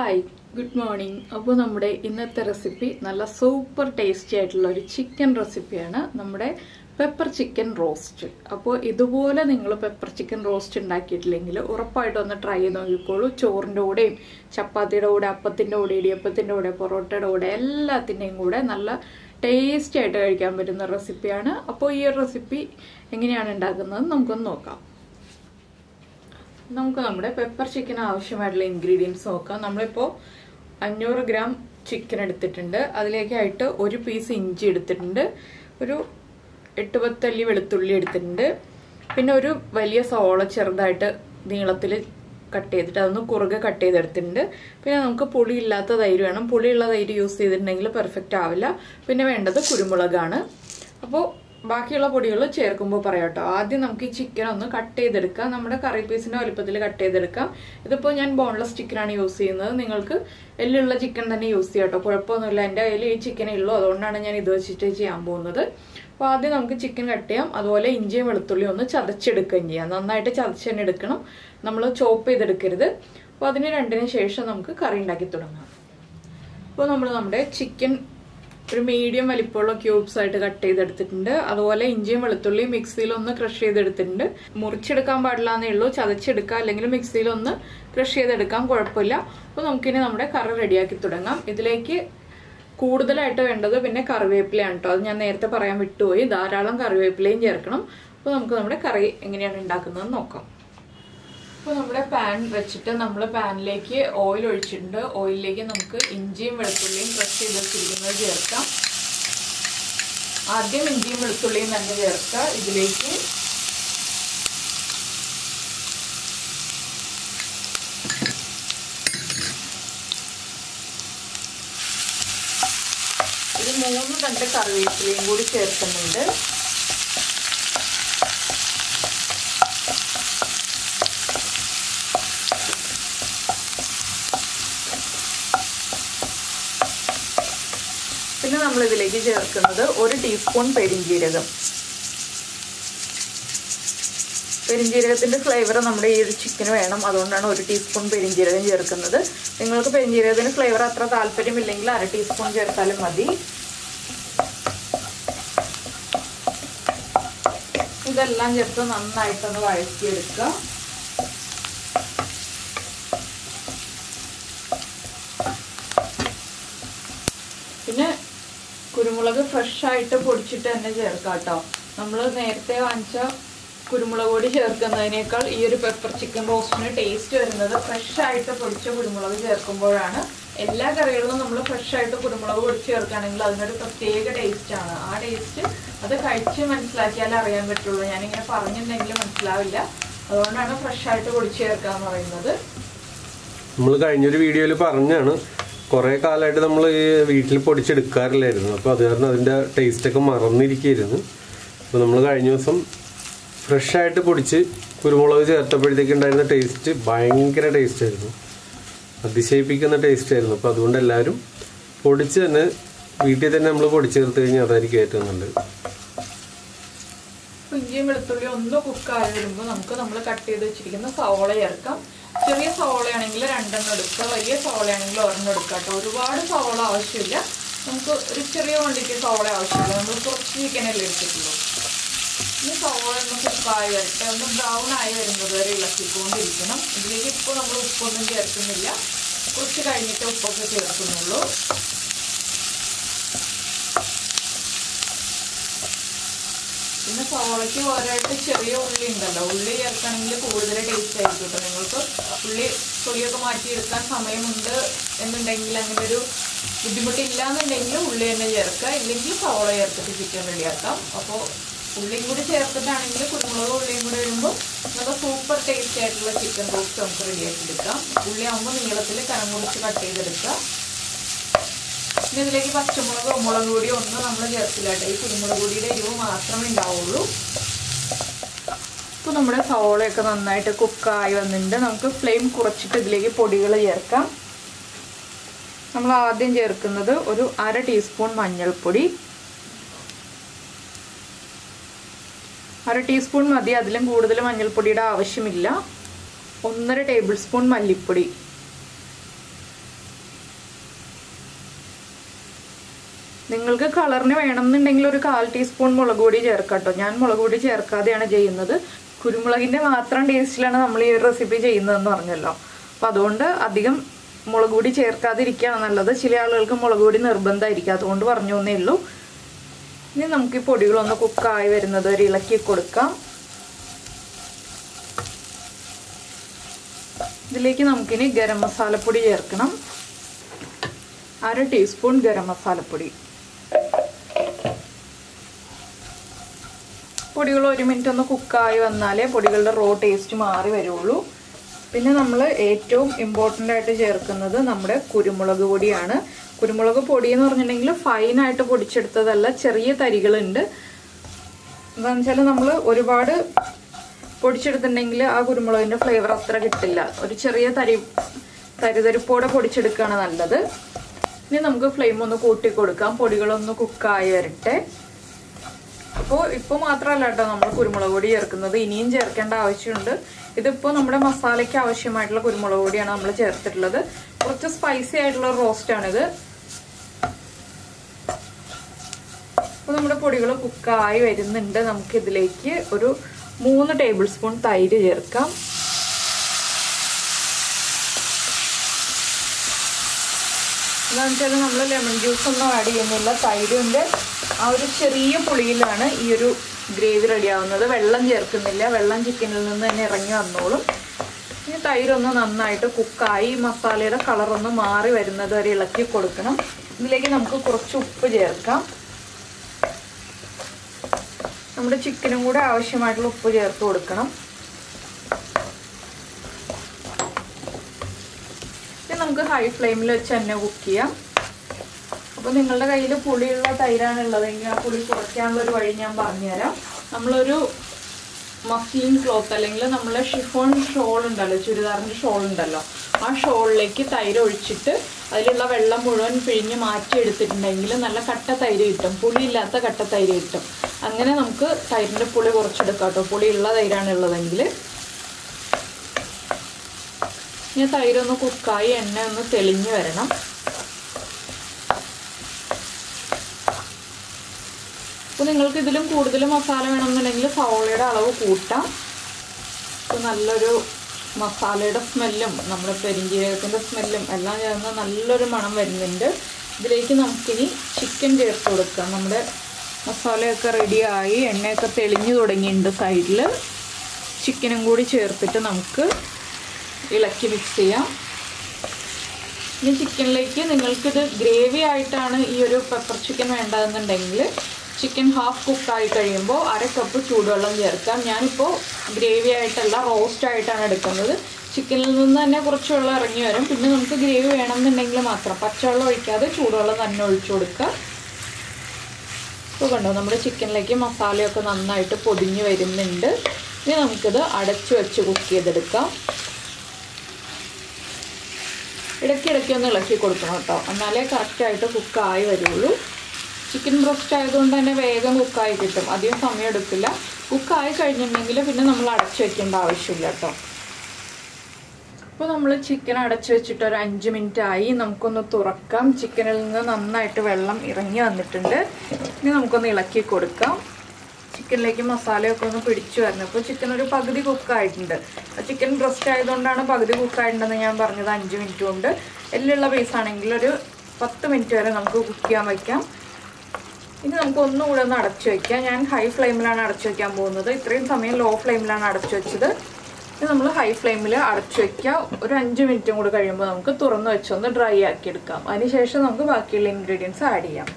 hi good morning അപ്പോൾ നമ്മുടെ ഇന്നത്തെ റെസിപ്പി നല്ല സൂപ്പർ ടേസ്റ്റി ആയിട്ടുള്ള ഒരു ചിക്കൻ റെസിപ്പിയാണ് നമ്മുടെ പെപ്പർ ചിക്കൻ റോസ്റ്റ് അപ്പോൾ ഇതുപോലെ നിങ്ങൾ പെപ്പർ ചിക്കൻ റോസ്റ്റ് ഉണ്ടാക്കിയിട്ടില്ലെങ്കിൽ ഉറപ്പായിട്ടും ഒന്ന് ട്രൈ ചെയ്ത് നോക്കിക്കോളൂ ചോറിൻ്റെ കൂടെയും ചപ്പാത്തിയുടെ കൂടെ അപ്പത്തിൻ്റെ കൂടെ ഇടിയപ്പത്തിൻ്റെ കൂടെ പൊറോട്ടയുടെ കൂടെ എല്ലാത്തിൻ്റെയും കൂടെ നല്ല ടേസ്റ്റി ആയിട്ട് കഴിക്കാൻ പറ്റുന്ന റെസിപ്പിയാണ് അപ്പോൾ ഈ ഒരു റെസിപ്പി എങ്ങനെയാണ് ഉണ്ടാക്കുന്നത് നമുക്കൊന്ന് നോക്കാം നമുക്ക് നമ്മുടെ പെപ്പർ ചിക്കൻ ആവശ്യമായിട്ടുള്ള ഇൻഗ്രീഡിയൻസ് നോക്കാം നമ്മളിപ്പോൾ അഞ്ഞൂറ് ഗ്രാം ചിക്കൻ എടുത്തിട്ടുണ്ട് അതിലേക്കായിട്ട് ഒരു പീസ് ഇഞ്ചി എടുത്തിട്ടുണ്ട് ഒരു എട്ട് പത്തല്ലി വെളുത്തുള്ളി എടുത്തിട്ടുണ്ട് പിന്നെ ഒരു വലിയ സോള ചെറുതായിട്ട് നീളത്തിൽ കട്ട് ചെയ്തിട്ട് അതൊന്ന് കുറുകെ കട്ട് ചെയ്തെടുത്തിട്ടുണ്ട് പിന്നെ നമുക്ക് പുളിയില്ലാത്ത തൈര് വേണം പുളിയുള്ള തൈര് യൂസ് ചെയ്തിട്ടുണ്ടെങ്കിൽ പെർഫെക്റ്റ് ആവില്ല പിന്നെ വേണ്ടത് കുരുമുളകാണ് അപ്പോൾ ബാക്കിയുള്ള പൊടികൾ ചേർക്കുമ്പോൾ പറയാം കേട്ടോ ആദ്യം നമുക്ക് ഈ ചിക്കൻ ഒന്ന് കട്ട് ചെയ്തെടുക്കാം നമ്മുടെ കറി പീസിന്റെ വലുപ്പത്തിൽ കട്ട് ചെയ്തെടുക്കാം ഇതിപ്പോൾ ഞാൻ ബോൺലെസ് ചിക്കനാണ് യൂസ് ചെയ്യുന്നത് നിങ്ങൾക്ക് എല്ലുള്ള ചിക്കൻ തന്നെ യൂസ് ചെയ്യാം കേട്ടോ കുഴപ്പമൊന്നുമില്ല എൻ്റെ കയ്യിൽ ഈ ചിക്കനേ ഉള്ളൂ അതുകൊണ്ടാണ് ഞാൻ ഇത് വെച്ചിട്ട് ചെയ്യാൻ പോകുന്നത് അപ്പോൾ ആദ്യം നമുക്ക് ചിക്കൻ കട്ട് ചെയ്യാം അതുപോലെ ഇഞ്ചിയും വെളുത്തുള്ളിയും ഒന്ന് ചതച്ചെടുക്കുകയും ചെയ്യാം നന്നായിട്ട് ചതച്ച് തന്നെ എടുക്കണം നമ്മൾ ചോപ്പ് ചെയ്തെടുക്കരുത് അപ്പോൾ അതിന് രണ്ടിന് ശേഷം നമുക്ക് കറി ഉണ്ടാക്കി തുടങ്ങാം അപ്പോൾ നമ്മൾ നമ്മുടെ ചിക്കൻ ഒരു മീഡിയം വലിപ്പമുള്ള ക്യൂബ്സ് ആയിട്ട് കട്ട് ചെയ്തെടുത്തിട്ടുണ്ട് അതുപോലെ ഇഞ്ചിയും വെളുത്തുള്ളിയും മിക്സിയിൽ ഒന്ന് ക്രഷ് ചെയ്തെടുത്തിട്ടുണ്ട് മുറിച്ചെടുക്കാൻ പാടില്ലാന്നേ ഉള്ളൂ ചതച്ചെടുക്കാം അല്ലെങ്കിൽ മിക്സിയിൽ ഒന്ന് ക്രഷ് ചെയ്തെടുക്കാം കുഴപ്പമില്ല അപ്പോൾ നമുക്കിനി നമ്മുടെ കറി റെഡിയാക്കി തുടങ്ങാം ഇതിലേക്ക് കൂടുതലായിട്ട് വേണ്ടത് പിന്നെ കറിവേപ്പിലയാണ് കേട്ടോ അത് ഞാൻ നേരത്തെ പറയാൻ വിട്ടുപോയി ധാരാളം കറിവേപ്പിലയും ചേർക്കണം അപ്പോൾ നമുക്ക് നമ്മുടെ കറി എങ്ങനെയാണ് ഉണ്ടാക്കുന്നത് നോക്കാം അപ്പോൾ നമ്മുടെ പാൻ വെച്ചിട്ട് നമ്മൾ പാനിലേക്ക് ഓയിൽ ഒഴിച്ചിട്ടുണ്ട് ഓയിലിലേക്ക് നമുക്ക് ഇഞ്ചിയും വെളുത്തുള്ളിയും ക്രഷ് ചെയ്ത് വെച്ചിരിക്കുന്നത് ചേർക്കാം ആദ്യം ഇഞ്ചിയും വെളുത്തുള്ളിയും തന്നെ ചേർക്കുക ഇതിലേക്ക് ഒരു മൂന്ന് തണ്ട് കറിവേപ്പിലയും കൂടി ചേർക്കുന്നുണ്ട് പിന്നെ നമ്മൾ ഇതിലേക്ക് ചേർക്കുന്നത് ഒരു ടീസ്പൂൺ പെരിഞ്ജീരകം പെരിഞ്ജീരകത്തിന്റെ ഫ്ലേവർ നമ്മുടെ ഈ ഒരു ചിക്കന് വേണം അതുകൊണ്ടാണ് ഒരു ടീസ്പൂൺ പെരിഞ്ജീരകം ചേർക്കുന്നത് നിങ്ങൾക്ക് പെരിഞ്ജീരകത്തിന്റെ ഫ്ലേവർ അത്ര താല്പര്യമില്ലെങ്കിൽ അര ടീസ്പൂൺ ചേർത്താലും മതി ഇതെല്ലാം ചേർത്ത് നന്നായിട്ടൊന്ന് വഴറ്റിയെടുക്കുക പിന്നെ കുരുമുളക് ഫ്രഷ് ആയിട്ട് പൊടിച്ചിട്ട് തന്നെ ചേർക്കാം കേട്ടോ നമ്മൾ നേരത്തെ വാങ്ങിച്ച കുരുമുളക് പൊടി ചേർക്കുന്നതിനേക്കാൾ ഈ ഒരു പെപ്പർ ചിക്കൻ റോസ്റ്റിന് ടേസ്റ്റ് വരുന്നത് ഫ്രഷ് ആയിട്ട് പൊടിച്ച കുരുമുളക് ചേർക്കുമ്പോഴാണ് എല്ലാ കറികളിലും നമ്മൾ ഫ്രഷ് ആയിട്ട് കുരുമുളക് പൊടിച്ച് ചേർക്കുകയാണെങ്കിൽ അതിനൊരു പ്രത്യേക ടേസ്റ്റ് ആണ് ആ ടേസ്റ്റ് അത് കഴിച്ച് മനസ്സിലാക്കിയാലേ അറിയാൻ പറ്റുള്ളൂ ഞാനിങ്ങനെ പറഞ്ഞിട്ടുണ്ടെങ്കിൽ മനസ്സിലാവില്ല അതുകൊണ്ടാണ് ഫ്രഷ് ആയിട്ട് പൊടിച്ച് ചേർക്കുക എന്ന് പറയുന്നത് നമ്മൾ കഴിഞ്ഞൊരു വീഡിയോയിൽ പറഞ്ഞാണ് കുറേ കാലമായിട്ട് നമ്മൾ വീട്ടിൽ പൊടിച്ചെടുക്കാറില്ലായിരുന്നു അപ്പോൾ അത് കാരണം അതിൻ്റെ ടേസ്റ്റൊക്കെ മറന്നിരിക്കുകയായിരുന്നു അപ്പോൾ നമ്മൾ കഴിഞ്ഞ ദിവസം ഫ്രഷായിട്ട് പൊടിച്ച് കുരുമുളക് ചേർത്തപ്പോഴത്തേക്ക് ഉണ്ടായിരുന്ന ടേസ്റ്റ് ഭയങ്കര ടേസ്റ്റ് ആയിരുന്നു അതിശയിപ്പിക്കുന്ന ടേസ്റ്റ് ആയിരുന്നു അപ്പോൾ അതുകൊണ്ട് എല്ലാവരും പൊടിച്ച് തന്നെ വീട്ടിൽ തന്നെ നമ്മൾ പൊടിച്ച് ചേർത്ത് കഴിഞ്ഞാൽ അതായിരിക്കും ഏറ്റവും നല്ലത് ഇഞ്ചിയും വെളുത്തുള്ളിയും ഒന്ന് കുക്കായി വരുമ്പോൾ നമുക്ക് നമ്മൾ കട്ട് ചെയ്ത് വെച്ചിരിക്കുന്ന സവോള ചേർക്കാം ചെറിയ സവോളയാണെങ്കിൽ രണ്ടെണ്ണം എടുക്കുക വലിയ സവോളയാണെങ്കിൽ ഒരെണ്ണം എടുക്കുക കേട്ടോ ഒരുപാട് സവോള ആവശ്യമില്ല നമുക്ക് ഒരു ചെറിയ ക്വാണ്ടിറ്റി സവോള ആവശ്യമില്ല നമ്മൾ കുറച്ച് ചിക്കനല്ലേ എടുത്തിട്ടുള്ളൂ ഈ സവോള ഒന്ന് കുക്കായി വരട്ടെ ഒന്ന് ബ്രൗൺ ആയി വരുന്നത് വരെ ഇളക്കിക്കൊണ്ടിരിക്കണം ഇതിലേക്ക് ഇപ്പോൾ നമ്മൾ ഉപ്പൊന്നും ചേർക്കുന്നില്ല കുറച്ച് കഴിഞ്ഞിട്ട് ഉപ്പൊക്കെ ചേർക്കുന്നുള്ളൂ പിന്നെ സവോളയ്ക്ക് ഓരോയിട്ട് ചെറിയ ഉള്ളി ഉണ്ടല്ലോ ഉള്ളി ചേർക്കണമെങ്കിൽ കൂടുതൽ ടേസ്റ്റ് ആയിരിക്കും കേട്ടോ നിങ്ങൾക്ക് ഉള്ളി തൊലിയൊക്കെ മാറ്റിയെടുക്കാൻ സമയമുണ്ട് എന്നുണ്ടെങ്കിൽ അങ്ങനെ ഒരു ബുദ്ധിമുട്ടില്ല എന്നുണ്ടെങ്കിൽ ഉള്ളി തന്നെ ചേർക്കുക ഇല്ലെങ്കിൽ സവോള ചേർത്തിട്ട് ചിക്കൻ റെഡിയാക്കാം അപ്പോൾ ഉള്ളിയും കൂടി ചേർത്തിട്ടാണെങ്കിൽ കുരുമുളക് ഉള്ളിയും കൂടി വരുമ്പോൾ നല്ല സൂപ്പർ ടേസ്റ്റി ആയിട്ടുള്ള ചിക്കൻ റോസ്റ്റ് നമുക്ക് റെഡിയാക്കി എടുക്കാം ഉള്ളി ആകുമ്പോൾ നീളത്തിൽ കനം കുറിച്ച് കട്ട് ചെയ്തെടുക്കുക ഇനി ഇതിലേക്ക് പച്ചമുളകോ മുളക് പൊടിയോ ഒന്നും നമ്മൾ ചേർത്തില്ല കേട്ടോ ഈ കുരുമുളക് പൊടിയുടെ എരിവ് മാത്രമേ ഉണ്ടാവുള്ളൂ ഇപ്പോൾ നമ്മുടെ സവോളയൊക്കെ നന്നായിട്ട് കുക്കായി വന്നിട്ടുണ്ട് നമുക്ക് ഫ്ലെയിം കുറച്ചിട്ട് ഇതിലേക്ക് പൊടികൾ ചേർക്കാം നമ്മൾ ആദ്യം ചേർക്കുന്നത് ഒരു അര ടീസ്പൂൺ മഞ്ഞൾപ്പൊടി അര ടീസ്പൂൺ മതി അതിലും കൂടുതൽ മഞ്ഞൾപ്പൊടിയുടെ ആവശ്യമില്ല ഒന്നര ടേബിൾ സ്പൂൺ മല്ലിപ്പൊടി നിങ്ങൾക്ക് കളറിന് വേണമെന്നുണ്ടെങ്കിൽ ഒരു കാൽ ടീസ്പൂൺ മുളക് പൊടി ചേർക്കാം കേട്ടോ ഞാൻ മുളക് പൊടി ചേർക്കാതെയാണ് ചെയ്യുന്നത് കുരുമുളകിന്റെ മാത്രം ടേസ്റ്റിലാണ് നമ്മൾ ഈ ഒരു റെസിപ്പി ചെയ്യുന്നതെന്ന് പറഞ്ഞല്ലോ അപ്പം അതുകൊണ്ട് അധികം മുളക് പൊടി ചേർക്കാതിരിക്കുകയാണ് നല്ലത് ചില ആളുകൾക്ക് മുളക് പൊടി നിർബന്ധമായിരിക്കും അതുകൊണ്ട് പറഞ്ഞു എന്നേ ഉള്ളൂ ഇനി നമുക്ക് ഈ പൊടികളൊന്ന് കുക്കായി വരുന്നത് വരെ ഇളക്കി കൊടുക്കാം ഇതിലേക്ക് നമുക്കിനി ഗരം മസാലപ്പൊടി ചേർക്കണം അര ടീസ്പൂൺ ഗരം മസാലപ്പൊടി പൊടികൾ ഒരു മിനിറ്റ് ഒന്ന് കുക്കായി വന്നാലേ പൊടികളുടെ റോ ടേസ്റ്റ് മാറി വരുള്ളൂ പിന്നെ നമ്മൾ ഏറ്റവും ഇമ്പോർട്ടൻ്റ് ആയിട്ട് ചേർക്കുന്നത് നമ്മുടെ കുരുമുളക് പൊടിയാണ് കുരുമുളക് പൊടി എന്ന് പറഞ്ഞിട്ടുണ്ടെങ്കിൽ ഫൈനായിട്ട് പൊടിച്ചെടുത്തതല്ല ചെറിയ തരികളുണ്ട് എന്താണെന്ന് വെച്ചാൽ നമ്മൾ ഒരുപാട് പൊടിച്ചെടുത്തിട്ടുണ്ടെങ്കിൽ ആ കുരുമുളകിൻ്റെ ഫ്ലേവർ അത്ര കിട്ടില്ല ഒരു ചെറിയ തരി തരിതരിപ്പോടെ പൊടിച്ചെടുക്കുകയാണ് നല്ലത് ഇനി നമുക്ക് ഫ്ലെയിം ഒന്ന് കൂട്ടി കൊടുക്കാം പൊടികളൊന്ന് കുക്കായി വരട്ടെ അപ്പോൾ ഇപ്പോൾ മാത്രമല്ല കേട്ടോ നമ്മൾ കുരുമുളക് പൊടി ചേർക്കുന്നത് ഇനിയും ചേർക്കേണ്ട ആവശ്യമുണ്ട് ഇതിപ്പോൾ നമ്മുടെ മസാലയ്ക്ക് ആവശ്യമായിട്ടുള്ള കുരുമുളക് പൊടിയാണ് നമ്മൾ ചേർത്തിട്ടുള്ളത് കുറച്ച് സ്പൈസി ആയിട്ടുള്ള റോസ്റ്റാണിത് അപ്പോൾ നമ്മുടെ പൊടികൾ കുക്കായി വരുന്നുണ്ട് നമുക്ക് ഇതിലേക്ക് ഒരു മൂന്ന് ടേബിൾ സ്പൂൺ തൈര് ചേർക്കാം എന്താണെന്ന് വെച്ചാൽ നമ്മൾ ലെമൺ ജ്യൂസ് ഒന്നും ആഡ് ചെയ്യുന്നില്ല തൈരിൻ്റെ ആ ഒരു ചെറിയ പുളിയിലാണ് ഈ ഒരു ഗ്രേവി റെഡി ആവുന്നത് വെള്ളം ചേർക്കുന്നില്ല വെള്ളം ചിക്കനിൽ നിന്ന് തന്നെ ഇറങ്ങി വന്നോളും ഇനി തൈരൊന്ന് നന്നായിട്ട് കുക്കായി മസാലയുടെ കളറൊന്ന് മാറി വരുന്നത് വരെ ഇളക്കി കൊടുക്കണം ഇതിലേക്ക് നമുക്ക് കുറച്ച് ഉപ്പ് ചേർക്കാം നമ്മുടെ ചിക്കനും കൂടെ ആവശ്യമായിട്ടുള്ള ഉപ്പ് ചേർത്ത് കൊടുക്കണം ഇത് നമുക്ക് ഹൈ ഫ്ലെയിമിൽ വെച്ച് തന്നെ കുക്ക് ചെയ്യാം അപ്പോൾ നിങ്ങളുടെ കയ്യിൽ പുളിയുള്ള തൈരാണ് ഉള്ളതെങ്കിൽ ആ പുളി കുറയ്ക്കാനുള്ള ഒരു വഴി ഞാൻ പറഞ്ഞുതരാം നമ്മളൊരു മഫ്ലീൻ ക്ലോത്ത് അല്ലെങ്കിൽ നമ്മളെ ഷിഫോൺ ഷോൾ ഉണ്ടല്ലോ ചുരിദാറിൻ്റെ ഷോൾ ഉണ്ടല്ലോ ആ ഷോളിലേക്ക് തൈര് ഒഴിച്ചിട്ട് അതിലുള്ള വെള്ളം മുഴുവൻ പിഴിഞ്ഞ് മാറ്റി എടുത്തിട്ടുണ്ടെങ്കിൽ നല്ല കട്ട തൈര് കിട്ടും പുളിയില്ലാത്ത കട്ട തൈര് കിട്ടും അങ്ങനെ നമുക്ക് തൈരിൻ്റെ പുളി കുറച്ചെടുക്കാം കേട്ടോ പുളിയുള്ള തൈരാണ് ഉള്ളതെങ്കിൽ ഇനി തൈരൊന്ന് കുക്കായി എണ്ണ ഒന്ന് തെളിഞ്ഞ് വരണം അപ്പോൾ നിങ്ങൾക്ക് ഇതിലും കൂടുതൽ മസാല വേണമെന്നുണ്ടെങ്കിൽ സവോളയുടെ അളവ് കൂട്ടാം അപ്പോൾ നല്ലൊരു മസാലയുടെ സ്മെല്ലും നമ്മുടെ പെരിഞ്ജീരകത്തിൻ്റെ സ്മെല്ലും എല്ലാം ചേർന്ന് നല്ലൊരു മണം വരുന്നുണ്ട് ഇതിലേക്ക് നമുക്കിനി ചിക്കൻ ചേർത്ത് കൊടുക്കാം നമ്മുടെ മസാലയൊക്കെ റെഡിയായി എണ്ണയൊക്കെ തെളിഞ്ഞു തുടങ്ങിയിട്ടുണ്ട് സൈഡിൽ ചിക്കനും കൂടി ചേർത്തിട്ട് നമുക്ക് ഇളക്കി മിക്സ് ചെയ്യാം ഇനി ചിക്കനിലേക്ക് നിങ്ങൾക്കിത് ഗ്രേവി ആയിട്ടാണ് ഈ ഒരു പെപ്പർ ചിക്കൻ വേണ്ടതെന്നുണ്ടെങ്കിൽ ചിക്കൻ ഹാഫ് കുക്കായി കഴിയുമ്പോൾ അര കപ്പ് ചൂടുവെള്ളം ചേർക്കാം ഞാനിപ്പോൾ ഗ്രേവി ആയിട്ടല്ല റോസ്റ്റ് ആയിട്ടാണ് എടുക്കുന്നത് ചിക്കനിൽ നിന്ന് തന്നെ കുറച്ച് വെള്ളം ഇറങ്ങി വരും പിന്നെ നമുക്ക് ഗ്രേവി വേണമെന്നുണ്ടെങ്കിൽ മാത്രം പച്ചവെള്ളം ഒഴിക്കാതെ ചൂടുവെള്ളം തന്നെ ഒഴിച്ചു കൊടുക്കുക ഇപ്പോൾ കണ്ടോ നമ്മുടെ ചിക്കനിലേക്ക് മസാലയൊക്കെ നന്നായിട്ട് പൊതിഞ്ഞ് വരുന്നുണ്ട് ഇനി നമുക്കിത് അടച്ചു വെച്ച് കുക്ക് ചെയ്തെടുക്കാം ഇടയ്ക്കിടയ്ക്ക് ഒന്ന് ഇളക്കി കൊടുക്കണം കേട്ടോ എന്നാലേ കറക്റ്റായിട്ട് കുക്കായി വരുള്ളൂ ചിക്കൻ ബ്രോസ്റ്റ് ആയതുകൊണ്ട് തന്നെ വേഗം കുക്കായി കിട്ടും അധികം സമയം എടുക്കില്ല കുക്കായി കഴിഞ്ഞിട്ടുണ്ടെങ്കിൽ പിന്നെ നമ്മൾ അടച്ചു വെക്കേണ്ട ആവശ്യമില്ല കേട്ടോ അപ്പോൾ നമ്മൾ ചിക്കൻ അടച്ചു വെച്ചിട്ട് ഒരു അഞ്ച് മിനിറ്റ് ആയി നമുക്കൊന്ന് തുറക്കാം ചിക്കനിൽ നിന്ന് നന്നായിട്ട് വെള്ളം ഇറങ്ങി വന്നിട്ടുണ്ട് ഇനി നമുക്കൊന്ന് ഇളക്കി കൊടുക്കാം ചിക്കനിലേക്ക് മസാലയൊക്കെ ഒന്ന് പിടിച്ചു വരണം അപ്പോൾ ചിക്കൻ ഒരു പകുതി കുക്കായിട്ടുണ്ട് ചിക്കൻ ബ്രസ്റ്റ് ആയതുകൊണ്ടാണ് പകുതി കുക്കായിട്ടുണ്ടെന്ന് ഞാൻ പറഞ്ഞത് അഞ്ച് മിനിറ്റ് കൊണ്ട് എല്ലുള്ള പീസ് ആണെങ്കിൽ ഒരു പത്ത് മിനിറ്റ് വരെ നമുക്ക് കുക്ക് ചെയ്യാൻ വയ്ക്കാം ഇനി നമുക്ക് ഒന്നുകൂടെ ഒന്ന് അടച്ചു വെക്കാം ഞാൻ ഹൈ ഫ്ലെയിമിലാണ് അടച്ചു വെക്കാൻ പോകുന്നത് ഇത്രയും സമയം ലോ ഫ്ലെയിമിലാണ് അടച്ചു വെച്ചത് ഇനി നമ്മൾ ഹൈ ഫ്ലെയിമിൽ അടച്ചു വെക്കുക ഒരു അഞ്ച് മിനിറ്റും കൂടി കഴിയുമ്പോൾ നമുക്ക് തുറന്ന് വെച്ചൊന്ന് ഡ്രൈ ആക്കി എടുക്കാം അതിനുശേഷം നമുക്ക് ബാക്കിയുള്ള ഇൻഗ്രീഡിയൻസ് ആഡ് ചെയ്യാം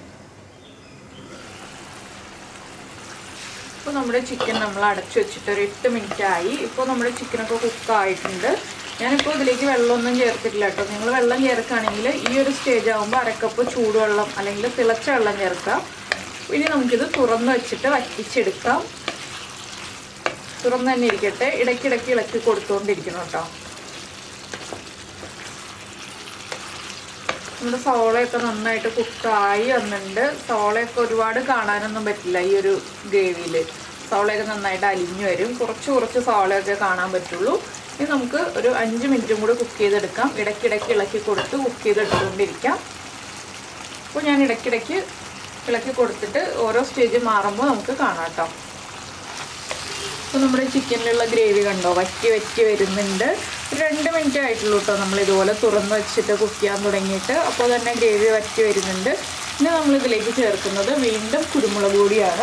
ഇപ്പോൾ നമ്മുടെ ചിക്കൻ നമ്മൾ അടച്ചു വെച്ചിട്ട് ഒരു എട്ട് മിനിറ്റ് ആയി ഇപ്പോൾ നമ്മുടെ ചിക്കനൊക്കെ കുക്ക് ആയിട്ടുണ്ട് ഞാനിപ്പോൾ ഇതിലേക്ക് വെള്ളമൊന്നും ചേർത്തിട്ടില്ല കേട്ടോ നിങ്ങൾ വെള്ളം ചേർക്കുകയാണെങ്കിൽ ഈ ഒരു സ്റ്റേജ് ആകുമ്പോൾ അരക്കപ്പ് ചൂടുവെള്ളം അല്ലെങ്കിൽ തിളച്ച വെള്ളം ചേർക്കാം ഇനി നമുക്കിത് തുറന്ന് വെച്ചിട്ട് വറ്റിച്ചെടുക്കാം തുറന്ന് തന്നെ ഇരിക്കട്ടെ ഇടയ്ക്കിടയ്ക്ക് ഇളക്കി കൊടുത്തുകൊണ്ടിരിക്കണം കേട്ടോ നമ്മുടെ സവോളയൊക്കെ നന്നായിട്ട് കുക്കായി വന്നിട്ടുണ്ട് സവോളയൊക്കെ ഒരുപാട് കാണാനൊന്നും പറ്റില്ല ഈ ഒരു ഗ്രേവിയിൽ സവോളയൊക്കെ നന്നായിട്ട് അലിഞ്ഞു വരും കുറച്ച് കുറച്ച് സവോളയൊക്കെ കാണാൻ പറ്റുള്ളൂ ഇനി നമുക്ക് ഒരു അഞ്ച് മിനിറ്റും കൂടി കുക്ക് ചെയ്തെടുക്കാം ഇടയ്ക്കിടയ്ക്ക് ഇളക്കി കൊടുത്ത് കുക്ക് ചെയ്തെടുത്തുകൊണ്ടിരിക്കാം അപ്പോൾ ഞാൻ ഇടയ്ക്കിടയ്ക്ക് ഇളക്കി കൊടുത്തിട്ട് ഓരോ സ്റ്റേജ് മാറുമ്പോൾ നമുക്ക് കാണാം കേട്ടോ അപ്പോൾ നമ്മുടെ ചിക്കനിലുള്ള ഗ്രേവി കണ്ടോ വറ്റി വറ്റി വരുന്നുണ്ട് ഒരു രണ്ട് മിനിറ്റ് ആയിട്ടുള്ളൂ കേട്ടോ നമ്മൾ ഇതുപോലെ തുറന്ന് വെച്ചിട്ട് കുക്ക് ചെയ്യാൻ തുടങ്ങിയിട്ട് അപ്പോൾ തന്നെ ഗ്രേവി വറ്റി വരുന്നുണ്ട് ഇനി നമ്മൾ ഇതിലേക്ക് ചേർക്കുന്നത് വീണ്ടും കുരുമുളക് പൊടിയാണ്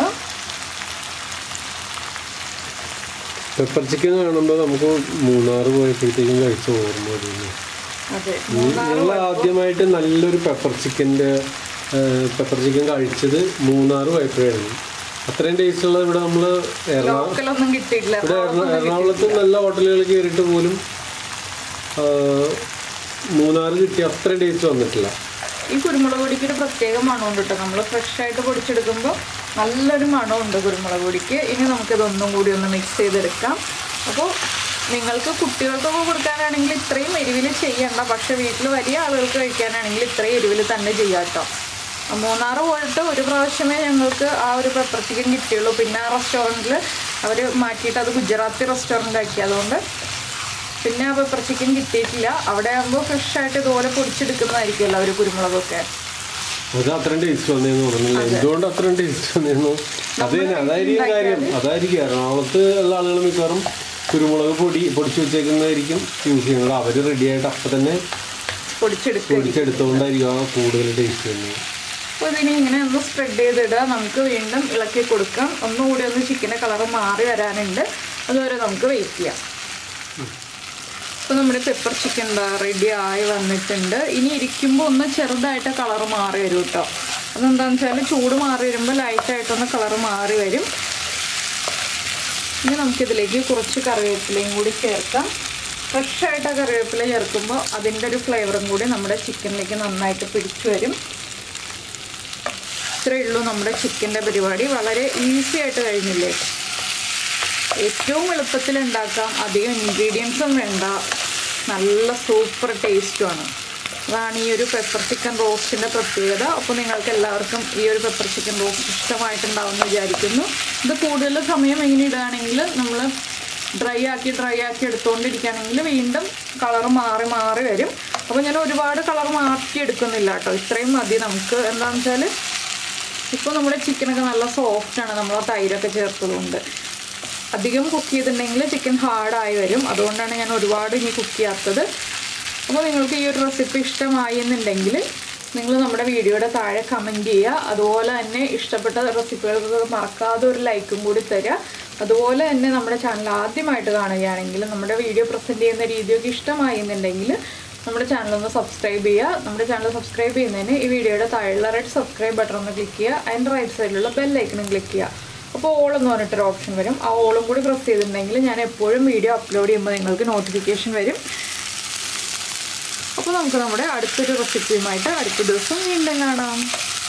പെപ്പർ ചിക്കൻ കാണുമ്പോൾ നമുക്ക് മൂന്നാർ പോയപ്പോഴത്തേക്കും കഴിച്ച ഓർമ്മ വരുന്നു അതെ ഞങ്ങൾ ആദ്യമായിട്ട് നല്ലൊരു പെപ്പർ ചിക്കൻ്റെ പെപ്പർ ചിക്കൻ കഴിച്ചത് മൂന്നാർ പോയപ്പോഴായിരുന്നു അത്രയും ടേസ്റ്റ് ഉള്ളത് ഇവിടെ നമ്മൾ എറണാകുളം ലോക്കലൊന്നും കിട്ടിയിട്ടില്ല ഇവിടെ എറണാ- എറണാകുളത്ത് നല്ല ഹോട്ടലുകൾ കയറിയിട്ട് പോലും ആ, മൂന്നാർ കിട്ടിയ അത്രയും ടേസ്റ്റ് വന്നിട്ടില്ല ഈ കുരുമുളക് പൊടിക്ക് ഒരു പ്രത്യേക മണമുണ്ട് കേട്ടോ നമ്മൾ ഫ്രഷ് ആയിട്ട് പൊടിച്ചെടുക്കുമ്പോൾ നല്ലൊരു മണമുണ്ട് കുരുമുളക് പൊടിക്ക് ഇനി നമുക്കിതൊന്നും കൂടി ഒന്ന് മിക്സ് ചെയ്തെടുക്കാം അപ്പോൾ നിങ്ങൾക്ക് കുട്ടികൾക്കൊക്കെ കൊടുക്കാനാണെങ്കിൽ ഇത്രയും എരിവിൽ ചെയ്യണ്ട പക്ഷെ വീട്ടിൽ വലിയ ആളുകൾക്ക് കഴിക്കാനാണെങ്കിൽ ഇത്രയും എരിവിൽ തന്നെ ചെയ്യാം കേട്ടോ മൂന്നാറ് പോയിട്ട് ഒരു പ്രാവശ്യമേ ഞങ്ങൾക്ക് ആ ഒരു പെപ്പർ ചിക്കൻ കിട്ടിയുള്ളൂ പിന്നെ ആ റെസ്റ്റോറൻറ്റിൽ അവർ മാറ്റിയിട്ട് അത് ഗുജറാത്തി റെസ്റ്റോറൻ്റ് ആക്കി അതുകൊണ്ട് പിന്നെ ആ പെപ്പർ ചിക്കൻ കിട്ടിയിട്ടില്ല അവിടെ ആകുമ്പോൾ ഫ്രഷ് ആയിട്ട് ഇതുപോലെ പൊടിച്ചെടുക്കുന്നതായിരിക്കുമല്ലോ അവർ കുരുമുളകൊക്കെ അത് അത്രയും ടേസ്റ്റ് വന്നേന്ന് പറഞ്ഞില്ല എന്തുകൊണ്ട് അത്രയും ടേസ്റ്റ് വന്നേന്നു അത് തന്നെ അതായിരിക്കും കാര്യം അതായിരിക്കും എറണാകുളത്ത് ഉള്ള ആളുകൾ മിക്കവാറും കുരുമുളക് പൊടി പൊടിച്ചു വെച്ചേക്കുന്നതായിരിക്കും യൂസ് ചെയ്യുന്നത് അവർ റെഡി ആയിട്ട് അപ്പം തന്നെ പൊടിച്ചെടുക്കുക പൊടിച്ചെടുത്തുകൊണ്ടായിരിക്കും ആ കൂടുതൽ ടേസ്റ്റ് തന്നെ അപ്പോൾ ഇതിനെ ഇങ്ങനെ ഒന്ന് സ്പ്രെഡ് ചെയ്തിടുക നമുക്ക് വീണ്ടും ഇളക്കി കൊടുക്കാം ഒന്നുകൂടി ഒന്ന് ചിക്കൻ്റെ കളർ മാറി വരാനുണ്ട് അതുവരെ നമുക്ക് വെയിറ്റ് ചെയ്യാം ഇപ്പോൾ നമ്മുടെ പെപ്പർ ചിക്കൻ റെഡി ആയി വന്നിട്ടുണ്ട് ഇനി ഇരിക്കുമ്പോൾ ഒന്ന് ചെറുതായിട്ട് കളർ മാറി വരും കേട്ടോ അതെന്താണെന്ന് വെച്ചാൽ ചൂട് മാറി വരുമ്പോൾ ലൈറ്റായിട്ടൊന്ന് കളർ മാറി വരും ഇനി നമുക്കിതിലേക്ക് കുറച്ച് കറിവേപ്പിലയും കൂടി ചേർക്കാം ഫ്രഷായിട്ട് ആ കറിവേപ്പില ചേർക്കുമ്പോൾ അതിൻ്റെ ഒരു ഫ്ലേവറും കൂടി നമ്മുടെ ചിക്കനിലേക്ക് നന്നായിട്ട് പിടിച്ചു വരും ഇത്രയേ ഉള്ളൂ നമ്മുടെ ചിക്കൻ്റെ പരിപാടി വളരെ ഈസി ആയിട്ട് കഴിഞ്ഞില്ലേ ഏറ്റവും എളുപ്പത്തിൽ ഉണ്ടാക്കാം അധികം ഇൻഗ്രീഡിയൻസും വേണ്ട നല്ല സൂപ്പർ ടേസ്റ്റുമാണ് അതാണ് ഈ ഒരു പെപ്പർ ചിക്കൻ റോസ്റ്റിൻ്റെ പ്രത്യേകത അപ്പോൾ നിങ്ങൾക്ക് എല്ലാവർക്കും ഈ ഒരു പെപ്പർ ചിക്കൻ റോസ്റ്റ് ഇഷ്ടമായിട്ടുണ്ടാവുമെന്ന് വിചാരിക്കുന്നു ഇത് കൂടുതൽ സമയം ഇങ്ങനെ ഇടുകയാണെങ്കിൽ നമ്മൾ ഡ്രൈ ആക്കി ഡ്രൈ ആക്കി എടുത്തുകൊണ്ടിരിക്കുകയാണെങ്കിൽ വീണ്ടും കളർ മാറി മാറി വരും അപ്പോൾ ഞാൻ ഒരുപാട് കളർ മാറ്റി എടുക്കുന്നില്ല കേട്ടോ ഇത്രയും മതി നമുക്ക് എന്താണെന്ന് വെച്ചാൽ ഇപ്പോൾ നമ്മുടെ ചിക്കനൊക്കെ നല്ല സോഫ്റ്റാണ് നമ്മൾ ആ തൈരൊക്കെ ചേർത്തതുകൊണ്ട് അധികം കുക്ക് ചെയ്തിട്ടുണ്ടെങ്കിൽ ചിക്കൻ ഹാർഡായി വരും അതുകൊണ്ടാണ് ഞാൻ ഒരുപാട് ഇനി കുക്ക് ചെയ്യാത്തത് അപ്പോൾ നിങ്ങൾക്ക് ഈ ഒരു റെസിപ്പി ഇഷ്ടമായി എന്നുണ്ടെങ്കിൽ നിങ്ങൾ നമ്മുടെ വീഡിയോയുടെ താഴെ കമൻറ്റ് ചെയ്യുക അതുപോലെ തന്നെ ഇഷ്ടപ്പെട്ട റെസിപ്പികൾക്ക് മറക്കാതെ ഒരു ലൈക്കും കൂടി തരിക അതുപോലെ തന്നെ നമ്മുടെ ചാനൽ ആദ്യമായിട്ട് കാണുകയാണെങ്കിൽ നമ്മുടെ വീഡിയോ പ്രസൻറ്റ് ചെയ്യുന്ന രീതിയൊക്കെ ഇഷ്ടമായി എന്നുണ്ടെങ്കിൽ നമ്മുടെ ചാനൽ ഒന്ന് സബ്സ്ക്രൈബ് ചെയ്യുക നമ്മുടെ ചാനൽ സബ്സ്ക്രൈബ് ചെയ്യുന്നതിന് ഈ വീഡിയോയുടെ താഴെയുള്ള റെഡ് സബ്സ്ക്രൈബ് ബട്ടൺ ഒന്ന് ക്ലിക്ക് ചെയ്യുക അതിൻ്റെ റൈറ്റ് സൈഡിലുള്ള ബെല്ലൈക്കണും ക്ലിക്ക് ചെയ്യുക അപ്പോൾ ഓൾ എന്ന് പറഞ്ഞിട്ടൊരു ഓപ്ഷൻ വരും ആ ഓളും കൂടി പ്രസ് ചെയ്തിട്ടുണ്ടെങ്കിൽ ഞാൻ എപ്പോഴും വീഡിയോ അപ്ലോഡ് ചെയ്യുമ്പോൾ നിങ്ങൾക്ക് നോട്ടിഫിക്കേഷൻ വരും അപ്പോൾ നമുക്ക് നമ്മുടെ അടുത്തൊരു റെസിപ്പിയുമായിട്ട് അടുത്ത ദിവസം വീണ്ടും കാണാം